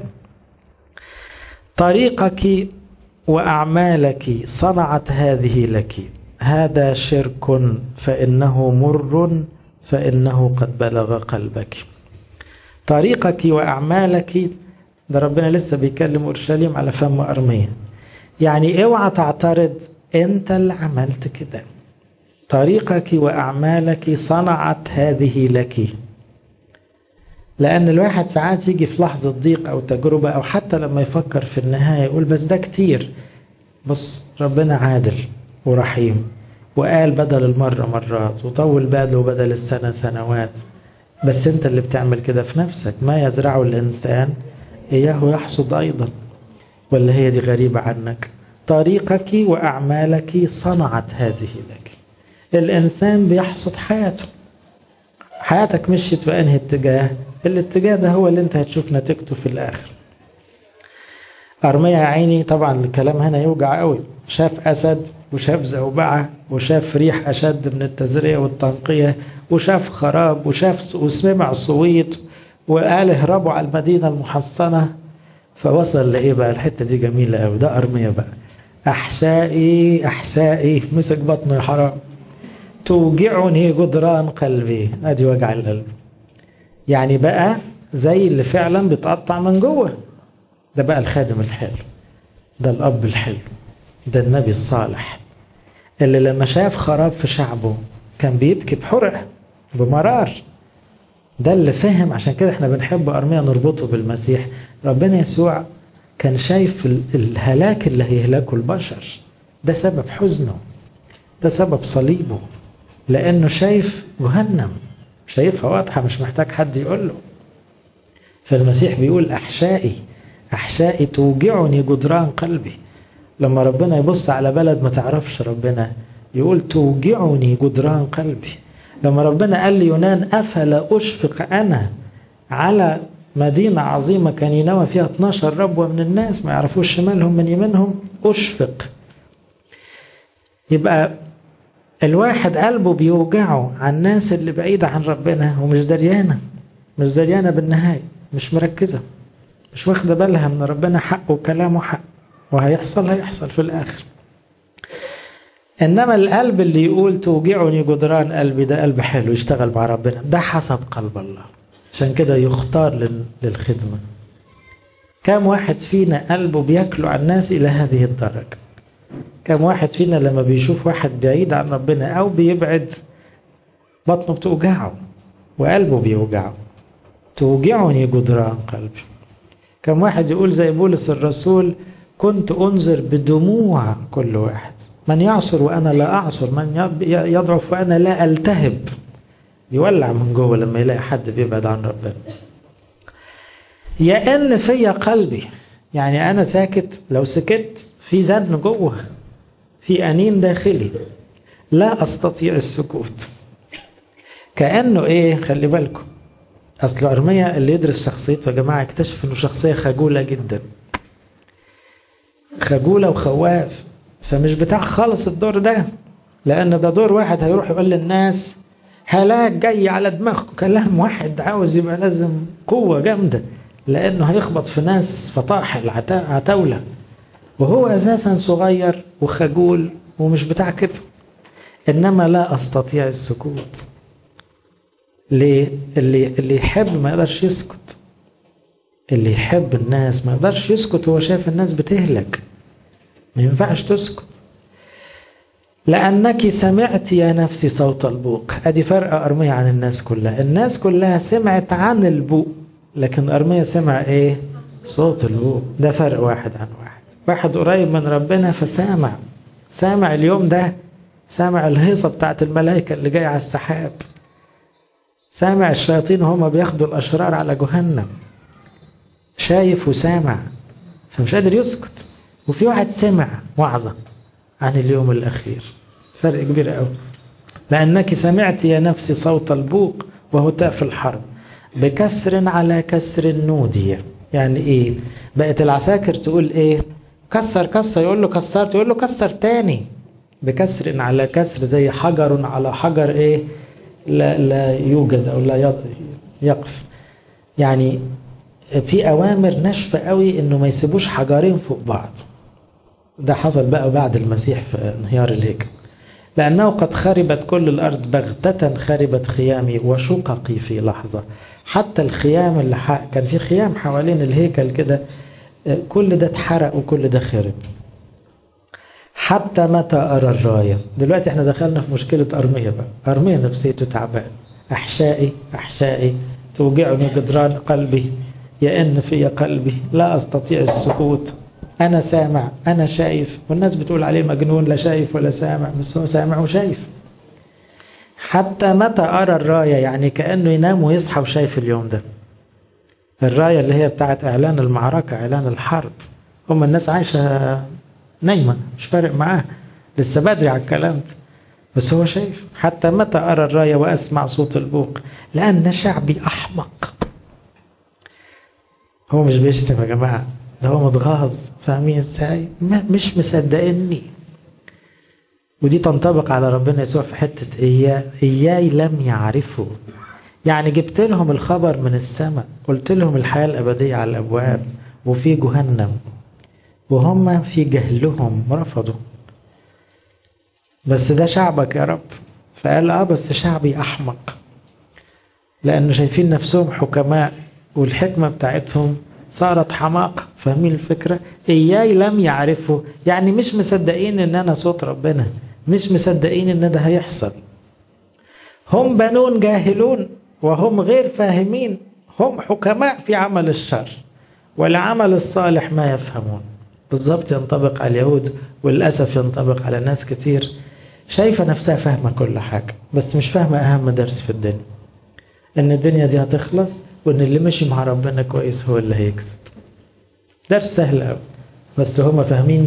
طريقك واعمالك صنعت هذه لك هذا شرك فانه مر فانه قد بلغ قلبك طريقك واعمالك ده ربنا لسه بيكلم اورشليم على فم ارميه يعني اوعى تعترض انت اللي عملت كده طريقك واعمالك صنعت هذه لك لان الواحد ساعات يجي في لحظه ضيق او تجربه او حتى لما يفكر في النهايه يقول بس ده كتير بص ربنا عادل ورحيم وقال بدل المرة مرات وطول باله بدل السنة سنوات بس انت اللي بتعمل كده في نفسك ما يزرعه الإنسان إياه يحصد أيضا ولا هي دي غريبة عنك طريقك وأعمالك صنعت هذه لك الإنسان بيحصد حياته حياتك مشيت في أنهي اتجاه الاتجاه ده هو اللي انت هتشوف نتيجته في الآخر أرميا عيني طبعا الكلام هنا يوجع قوي شاف أسد وشاف زوبعة وشاف ريح أشد من التزرية والتنقية وشاف خراب وشاف وسمع صويت وقال اهربوا على المدينة المحصنة فوصل لإيه بقى الحتة دي جميلة قوي ده أرميا بقى أحشائي أحشائي مسك بطنه يا حرام توجعني جدران قلبي ادي وجع القلب يعني بقى زي اللي فعلا بيتقطع من جوه ده بقى الخادم الحلو ده الاب الحلو ده النبي الصالح اللي لما شاف خراب في شعبه كان بيبكي بحرقه بمرار ده اللي فهم عشان كده احنا بنحب ارميا نربطه بالمسيح ربنا يسوع كان شايف الهلاك اللي هيهلكه البشر ده سبب حزنه ده سبب صليبه لانه شايف جهنم شايفها واضحه مش محتاج حد يقول له فالمسيح بيقول احشائي احشائي توجعني جدران قلبي لما ربنا يبص على بلد ما تعرفش ربنا يقول توجعني جدران قلبي لما ربنا قال ليونان افلا اشفق انا على مدينة عظيمة كان ينوى فيها 12 ربوة من الناس ما يعرفوش شمالهم من يمينهم أشفق يبقى الواحد قلبه بيوجعه على الناس اللي بعيدة عن ربنا ومش دريانة مش دريانة بالنهاية مش مركزة مش واخدة بالها ان ربنا حق وكلامه حق وهيحصل هيحصل في الآخر إنما القلب اللي يقول توجعني جدران قلبي ده قلب حلو يشتغل مع ربنا ده حسب قلب الله عشان كده يختار للخدمة كم واحد فينا قلبه بياكله على الناس إلى هذه الدرجة كم واحد فينا لما بيشوف واحد بعيد عن ربنا أو بيبعد بطنه بتوجعه وقلبه بيوجعه توجعني جدران قلبي كم واحد يقول زي بولس الرسول كنت أنذر بدموع كل واحد من يعصر وأنا لا أعصر من يضعف وأنا لا ألتهب يولع من جوه لما يلاقي حد بيبعد عن ربنا يا ان فيا قلبي يعني انا ساكت لو سكت في زن جوه في انين داخلي لا استطيع السكوت كانه ايه خلي بالكم اصل ارميا اللي يدرس شخصيته يا جماعه اكتشف انه شخصيه خجوله جدا خجوله وخواف فمش بتاع خالص الدور ده لان ده دور واحد هيروح يقول للناس هلاك جاي على دماغكم كلام واحد عاوز يبقى لازم قوة جامدة لأنه هيخبط في ناس فطاحل عتاولة وهو أساسا صغير وخجول ومش بتاع كده إنما لا أستطيع السكوت ليه؟ اللي اللي يحب ما يقدرش يسكت اللي يحب الناس ما يقدرش يسكت وهو شايف الناس بتهلك ما ينفعش تسكت لأنك سمعت يا نفسي صوت البوق أدي فرق أرمية عن الناس كلها الناس كلها سمعت عن البوق لكن أرمية سمع إيه صوت البوق ده فرق واحد عن واحد واحد قريب من ربنا فسامع سامع اليوم ده سامع الهيصة بتاعت الملائكة اللي جاية على السحاب سامع الشياطين وهما بياخدوا الأشرار على جهنم شايف وسامع فمش قادر يسكت وفي واحد سمع وعظة عن اليوم الأخير فرق كبير قوي لأنك سمعت يا نفسي صوت البوق وهتاف في الحرب بكسر على كسر نودي يعني إيه بقت العساكر تقول إيه كسر كسر يقول له كسرت يقول له كسر تاني بكسر على كسر زي حجر على حجر إيه لا, لا يوجد أو لا يقف يعني في أوامر ناشفة قوي إنه ما يسيبوش حجرين فوق بعض ده حصل بقى بعد المسيح في انهيار الهيكل لأنه قد خربت كل الأرض بغتة خربت خيامي وشققي في لحظة حتى الخيام اللي حق كان في خيام حوالين الهيكل كده كل ده اتحرق وكل ده خرب حتى متى أرى الراية دلوقتي احنا دخلنا في مشكلة أرمية بقى أرمية نفسيته تعبان أحشائي أحشائي توجعني جدران قلبي يئن في قلبي لا أستطيع السكوت أنا سامع أنا شايف والناس بتقول عليه مجنون لا شايف ولا سامع بس هو سامع وشايف حتى متى أرى الراية يعني كأنه ينام ويصحى وشايف اليوم ده الراية اللي هي بتاعت إعلان المعركة إعلان الحرب هم الناس عايشة نايمة مش فارق معاه لسه بدري على الكلام ده بس هو شايف حتى متى أرى الراية وأسمع صوت البوق لأن شعبي أحمق هو مش بيشتم يا جماعة ده هو متغاظ فاهمين ازاي مش مصدقني ودي تنطبق على ربنا يسوع في حتة إياي, إياي لم يعرفوا يعني جبت لهم الخبر من السماء قلت لهم الحياة الأبدية على الأبواب وفي جهنم وهم في جهلهم رفضوا بس ده شعبك يا رب فقال اه بس شعبي أحمق لأنه شايفين نفسهم حكماء والحكمة بتاعتهم صارت حماقة فاهمين الفكرة إياي لم يعرفوا يعني مش مصدقين إن أنا صوت ربنا مش مصدقين إن ده هيحصل هم بنون جاهلون وهم غير فاهمين هم حكماء في عمل الشر والعمل الصالح ما يفهمون بالضبط ينطبق على اليهود وللأسف ينطبق على ناس كتير شايفة نفسها فاهمة كل حاجة بس مش فاهمة أهم درس في الدنيا إن الدنيا دي هتخلص وإن اللي مشي مع ربنا كويس هو اللي هيكسب درس سهل قوي بس هم فاهمين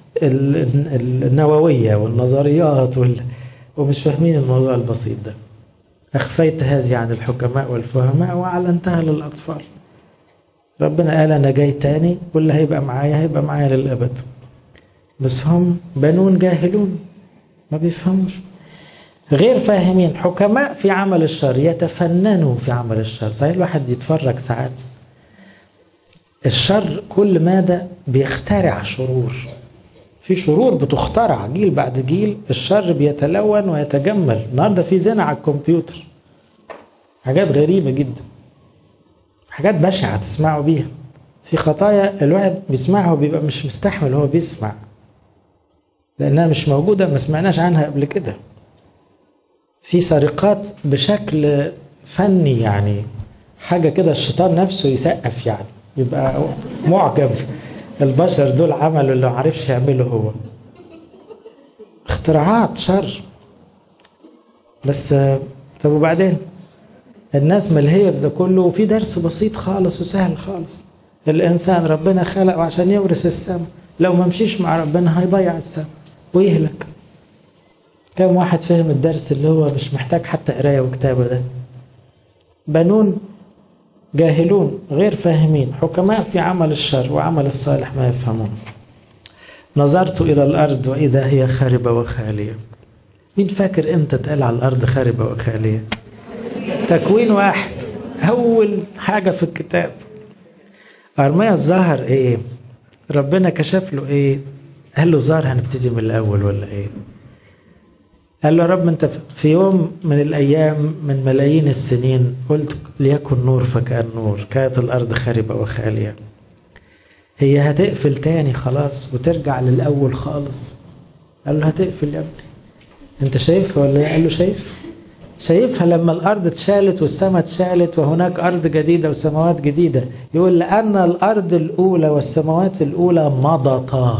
النووية والنظريات وال... ومش فاهمين الموضوع البسيط ده أخفيت هذه عن الحكماء والفهماء وأعلنتها للأطفال ربنا قال أنا جاي تاني واللي هيبقى معايا هيبقى معايا للأبد بس هم بنون جاهلون ما بيفهموش غير فاهمين حكماء في عمل الشر يتفننوا في عمل الشر صحيح الواحد يتفرج ساعات الشر كل مادة بيخترع شرور في شرور بتخترع جيل بعد جيل الشر بيتلون ويتجمل النهارده في زنا على الكمبيوتر حاجات غريبة جدا حاجات بشعة تسمعوا بيها في خطايا الواحد بيسمعها وبيبقى مش مستحمل هو بيسمع لأنها مش موجودة ما سمعناش عنها قبل كده في سرقات بشكل فني يعني حاجة كده الشيطان نفسه يسقف يعني يبقى معجب البشر دول عملوا اللي ما عرفش يعمله هو اختراعات شر بس طب وبعدين الناس ملهية في ده كله وفي درس بسيط خالص وسهل خالص الإنسان ربنا خلقه عشان يورث السماء لو ما مشيش مع ربنا هيضيع السماء ويهلك كم واحد فهم الدرس اللي هو مش محتاج حتى قراية وكتابة ده بنون جاهلون غير فاهمين حكماء في عمل الشر وعمل الصالح ما يفهمون نظرت إلى الأرض وإذا هي خاربة وخالية مين فاكر إمتى اتقال على الأرض خاربة وخالية تكوين واحد أول حاجة في الكتاب أرميا الظهر إيه ربنا كشف له إيه قال له ظهر هنبتدي من الأول ولا إيه قال له يا رب انت في يوم من الايام من ملايين السنين قلت ليكن نور فكان نور كانت الارض خاربه وخاليه هي هتقفل تاني خلاص وترجع للاول خالص قال له هتقفل يا ابني انت شايفها ولا ايه قال له شايف شايفها لما الارض اتشالت والسماء اتشالت وهناك ارض جديده وسماوات جديده يقول لان الارض الاولى والسماوات الاولى مضتا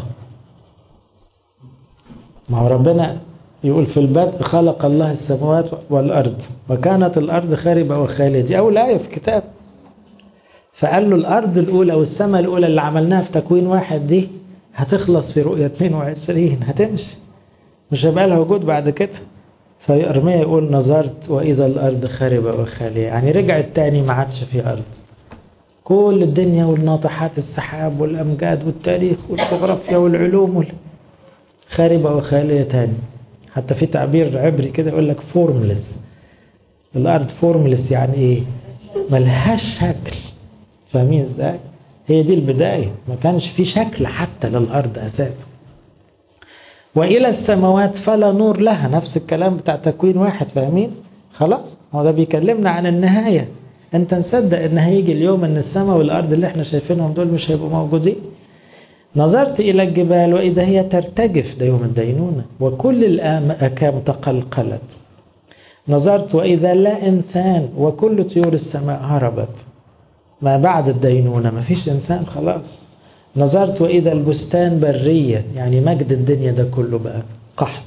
ما هو ربنا يقول في البدء خلق الله السماوات والأرض وكانت الأرض خاربة وخالية دي أول آية في الكتاب فقال له الأرض الأولى والسماء الأولى اللي عملناها في تكوين واحد دي هتخلص في رؤية 22 هتمشي مش هيبقى لها وجود بعد كده فأرميا يقول نظرت وإذا الأرض خاربة وخالية يعني رجعت تاني ما عادش في أرض كل الدنيا والناطحات السحاب والأمجاد والتاريخ والجغرافيا والعلوم وال... خاربة وخالية تاني حتى في تعبير عبري كده يقول لك فورملس الارض فورملس يعني ايه ملهاش شكل فاهمين ازاي هي دي البدايه ما كانش في شكل حتى للارض اساسا وإلى السماوات فلا نور لها نفس الكلام بتاع تكوين واحد فاهمين خلاص هو ده بيكلمنا عن النهاية انت مصدق ان هيجي اليوم ان السماء والارض اللي احنا شايفينهم دول مش هيبقوا موجودين نظرت الى الجبال واذا هي ترتجف ده يوم الدينونة وكل الاكام تقلقلت نظرت واذا لا انسان وكل طيور السماء هربت ما بعد الدينونة ما فيش انسان خلاص نظرت واذا البستان برية يعني مجد الدنيا ده كله بقى قحط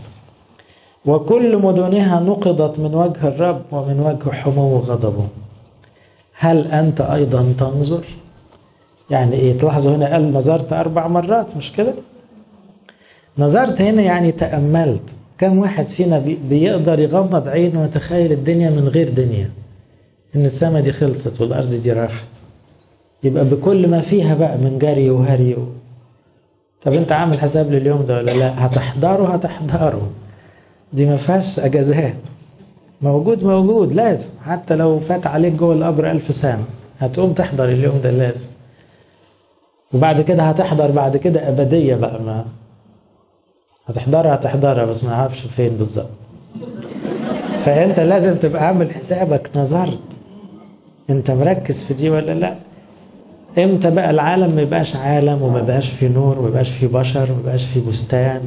وكل مدنها نقضت من وجه الرب ومن وجه حمو غضبه هل أنت أيضا تنظر يعني إيه تلاحظوا هنا قال نظرت أربع مرات مش كده نظرت هنا يعني تأملت كم واحد فينا بيقدر يغمض عينه ويتخيل الدنيا من غير دنيا إن السماء دي خلصت والأرض دي راحت يبقى بكل ما فيها بقى من جري وهري و... طب انت عامل حساب لليوم ده ولا لا هتحضره هتحضره دي ما فيهاش اجازات موجود موجود لازم حتى لو فات عليك جوه القبر ألف سنة هتقوم تحضر اليوم ده لازم وبعد كده هتحضر بعد كده أبدية بقى ما هتحضرها هتحضرها بس ما عارفش فين بالظبط فأنت لازم تبقى عامل حسابك نظرت أنت مركز في دي ولا لأ امتى بقى العالم ما يبقاش عالم وما يبقاش فيه نور وما يبقاش فيه بشر وما يبقاش فيه بستان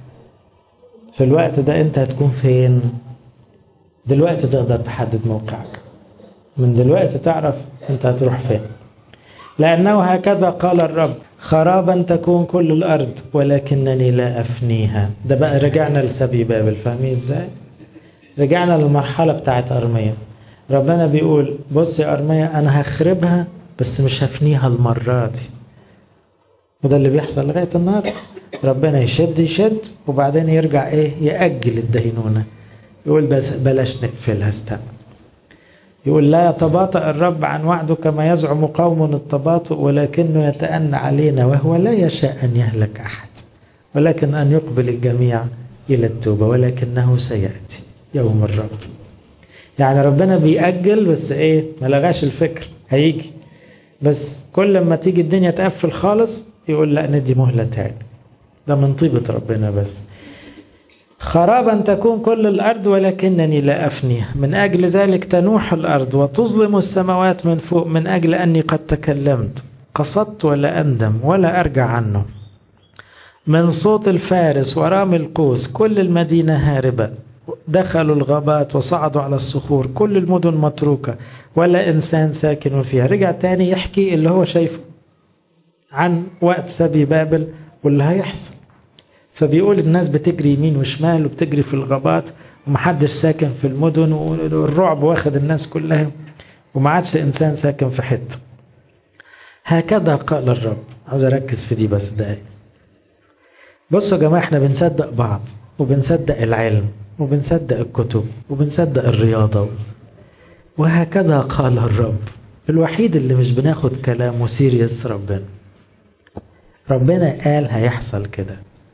في الوقت ده انت هتكون فين دلوقتي تقدر تحدد موقعك من دلوقتي تعرف انت هتروح فين لأنه هكذا قال الرب خرابا تكون كل الأرض ولكنني لا أفنيها ده بقى رجعنا لسبي بابل فاهمين ازاي رجعنا للمرحلة بتاعت أرمية ربنا بيقول بص يا أرمية أنا هخربها بس مش هفنيها المرة دي وده اللي بيحصل لغاية النهاردة ربنا يشد يشد وبعدين يرجع ايه يأجل الدينونة يقول بس بلاش نقفلها استنى يقول لا يتباطأ الرب عن وعده كما يزعم قوم التباطؤ ولكنه يتأنى علينا وهو لا يشاء أن يهلك أحد ولكن أن يقبل الجميع إلى التوبة ولكنه سيأتي يوم الرب يعني ربنا بيأجل بس إيه ما لغاش الفكر هيجي بس كل ما تيجي الدنيا تقفل خالص يقول لا ندي مهلة تاني ده من طيبة ربنا بس خرابا تكون كل الأرض ولكنني لا أفنيها من أجل ذلك تنوح الأرض وتظلم السماوات من فوق من أجل أني قد تكلمت قصدت ولا أندم ولا أرجع عنه من صوت الفارس ورامي القوس كل المدينة هاربة دخلوا الغابات وصعدوا على الصخور كل المدن متروكة ولا إنسان ساكن فيها رجع تاني يحكي اللي هو شايفه عن وقت سبي بابل واللي هيحصل فبيقول الناس بتجري يمين وشمال وبتجري في الغابات ومحدش ساكن في المدن والرعب واخد الناس كلها وما عادش انسان ساكن في حته هكذا قال الرب عاوز اركز في دي بس دقايق بصوا يا جماعه احنا بنصدق بعض وبنصدق العلم وبنصدق الكتب وبنصدق الرياضه وهكذا قال الرب الوحيد اللي مش بناخد كلامه سيريس ربنا ربنا قال هيحصل كده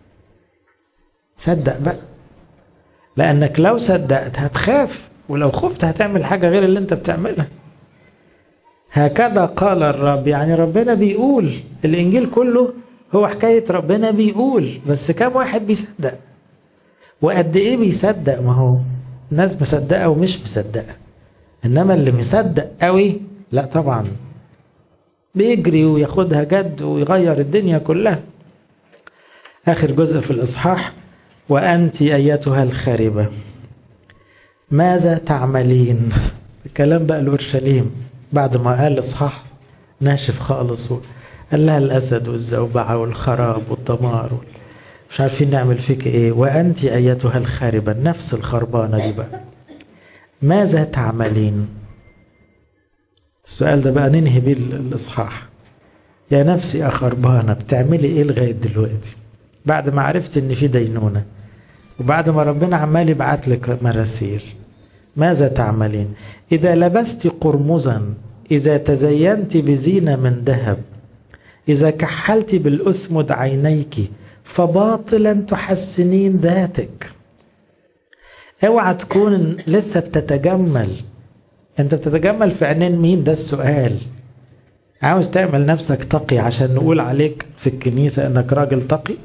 صدق بقى لانك لو صدقت هتخاف ولو خفت هتعمل حاجه غير اللي انت بتعملها هكذا قال الرب يعني ربنا بيقول الانجيل كله هو حكايه ربنا بيقول بس كم واحد بيصدق وقد ايه بيصدق ما هو الناس مصدقه ومش مصدقه انما اللي مصدق قوي لا طبعا بيجري وياخدها جد ويغير الدنيا كلها اخر جزء في الاصحاح وأنت أيتها الخاربة ماذا تعملين الكلام بقى لأورشليم بعد ما قال إصحاح ناشف خالص قال لها الأسد والزوبعة والخراب والدمار مش عارفين نعمل فيك إيه وأنت أيتها الخاربة النفس الخربانة دي بقى ماذا تعملين السؤال ده بقى ننهي بيه الإصحاح يا نفسي يا خربانة بتعملي إيه لغاية دلوقتي بعد ما عرفت ان في دينونه وبعد ما ربنا عمال يبعت لك مراسيل ماذا تعملين اذا لبست قرمزا اذا تزينت بزينه من ذهب اذا كحلت بالاثمد عينيك فباطلا تحسنين ذاتك اوعى تكون لسه بتتجمل انت بتتجمل في عينين مين ده السؤال عاوز تعمل نفسك تقي عشان نقول عليك في الكنيسه انك راجل تقي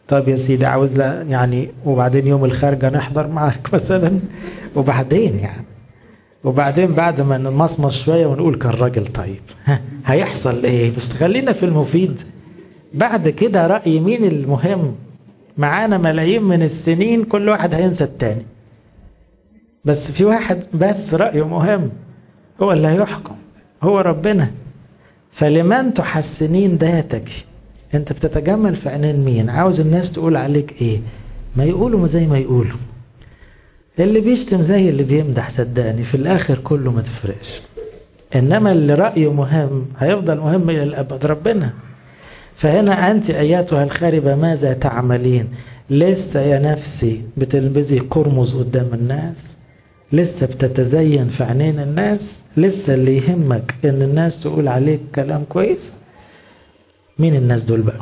طب يا سيدي عاوز لا يعني وبعدين يوم الخارجة نحضر معاك مثلا وبعدين يعني وبعدين بعد ما نمصمص شوية ونقول كان راجل طيب ها هيحصل ايه بس خلينا في المفيد بعد كده رأي مين المهم معانا ملايين من السنين كل واحد هينسى التاني بس في واحد بس رأيه مهم هو اللي هيحكم هو ربنا فلمن تحسنين ذاتك انت بتتجمل في عينين مين عاوز الناس تقول عليك ايه ما يقولوا زي ما يقولوا اللي بيشتم زي اللي بيمدح صدقني في الاخر كله ما تفرقش انما اللي رايه مهم هيفضل مهم الى الابد ربنا فهنا انت اياتها الخاربه ماذا تعملين لسه يا نفسي بتلبسي قرمز قدام الناس لسه بتتزين في عينين الناس لسه اللي يهمك ان الناس تقول عليك كلام كويس مين الناس دول بقى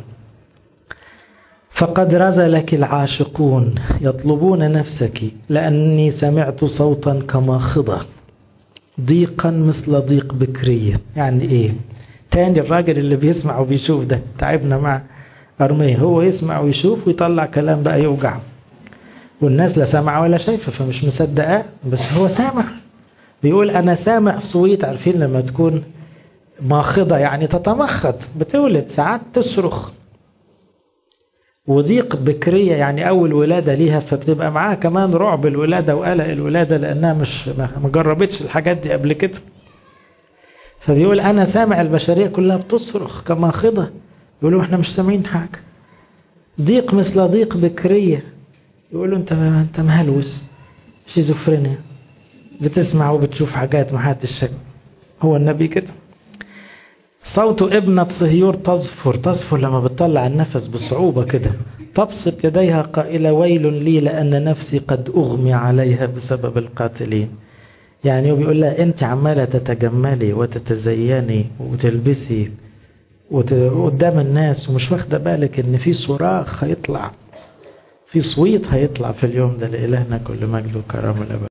فقد رزلك العاشقون يطلبون نفسك لأني سمعت صوتا كماخضة ضيقا مثل ضيق بكرية يعني ايه تاني الراجل اللي بيسمع وبيشوف ده تعبنا مع أرمية هو يسمع ويشوف ويطلع كلام بقى يوجعه والناس لا سامعة ولا شايفة فمش مصدقاه بس هو سامع بيقول أنا سامع صويت عارفين لما تكون ماخضة يعني تتمخض بتولد ساعات تصرخ وضيق بكرية يعني أول ولادة ليها فبتبقى معاها كمان رعب الولادة وقلق الولادة لأنها مش ما جربتش الحاجات دي قبل كده فبيقول أنا سامع البشرية كلها بتصرخ كماخضة يقولوا إحنا مش سامعين حاجة ضيق مثل ضيق بكرية يقولوا أنت أنت مهلوس شيزوفرينيا بتسمع وبتشوف حاجات ما حدش هو النبي كده صوت ابنة صهيور تصفر تصفر لما بتطلع النفس بصعوبة كده تبسط يديها قائلة ويل لي لأن نفسي قد أغمي عليها بسبب القاتلين يعني هو بيقول لها أنت عمالة تتجملي وتتزيني وتلبسي وت... قدام الناس ومش واخدة بالك إن في صراخ هيطلع في صويت هيطلع في اليوم ده لإلهنا كل مجد وكرامة الأبد